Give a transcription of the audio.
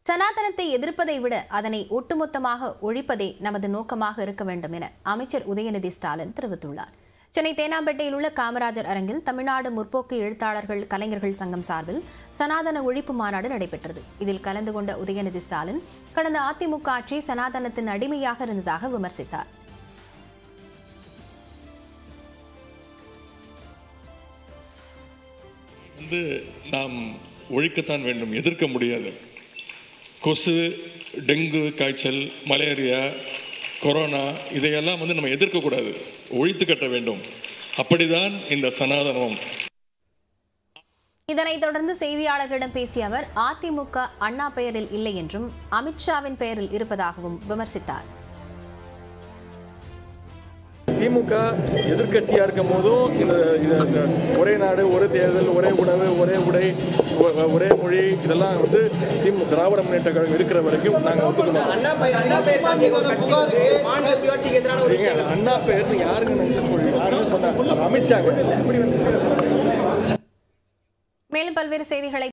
சனாதனத்தை எதிர்ப்பதை விட அதனை ஒட்டுமொத்தமாக ஒழிப்பதே நமது நோக்கமாக இருக்க வேண்டும் என அமைச்சர் உதயநிதி ஸ்டாலின் தெரிவித்துள்ளார் சென்னை தேனாம்பேட்டையில் உள்ள காமராஜர் அரங்கில் தமிழ்நாடு முற்போக்கு எழுத்தாளர்கள் கலைஞர்கள் சங்கம் சார்பில் சனாதன ஒழிப்பு மாநாடு நடைபெற்றது இதில் கலந்து கொண்ட உதயநிதி ஸ்டாலின் கடந்த அதிமுக ஆட்சி சனாதனத்தின் அடிமையாக இருந்ததாக விமர்சித்தார் வந்து நாம் ஒழிக்கத்தான் வேண்டும் எதிர்க்க முடியாது கொசு டெங்கு காய்ச்சல் மலேரியா கொரோனா இதையெல்லாம் வந்து நம்ம எதிர்க்கக்கூடாது ஒழித்து கட்ட வேண்டும் அப்படிதான் இந்த சனாதனம் இதனைத் தொடர்ந்து செய்தியாளர்களிடம் பேசிய அவர் அதிமுக அண்ணா பெயரில் இல்லை என்றும் அமித்ஷாவின் பெயரில் இருப்பதாகவும் விமர்சித்தார் திமுக எதிர்க்கட்சியா இருக்கும் போதும் இந்த இந்த- இந்த ஒரே நாடு ஒரே தேர்தல் ஒரே உணவு ஒரே உடை ஒ- ஒரே மொழி இதெல்லாம் வந்து திமுக திராவிட முன்னேற்ற கழகம் இருக்கிற வரைக்கும் நாங்கள் ஒத்துக்க மாட்டோம் அண்ணா பெயர் அண்ணா பெயர் தாண்டி ஒரு கட்சி வந்து மாநில சுயாட்சிக்கு எதிரான ஒரு நீங்க அண்ணா பேர்னு யாருங்க மென்ஷன் பண்ணி யாருன்னு சொன்னாங்க அது அமித்ஷாங்க மேலும் பல்வேறு செய்திகளை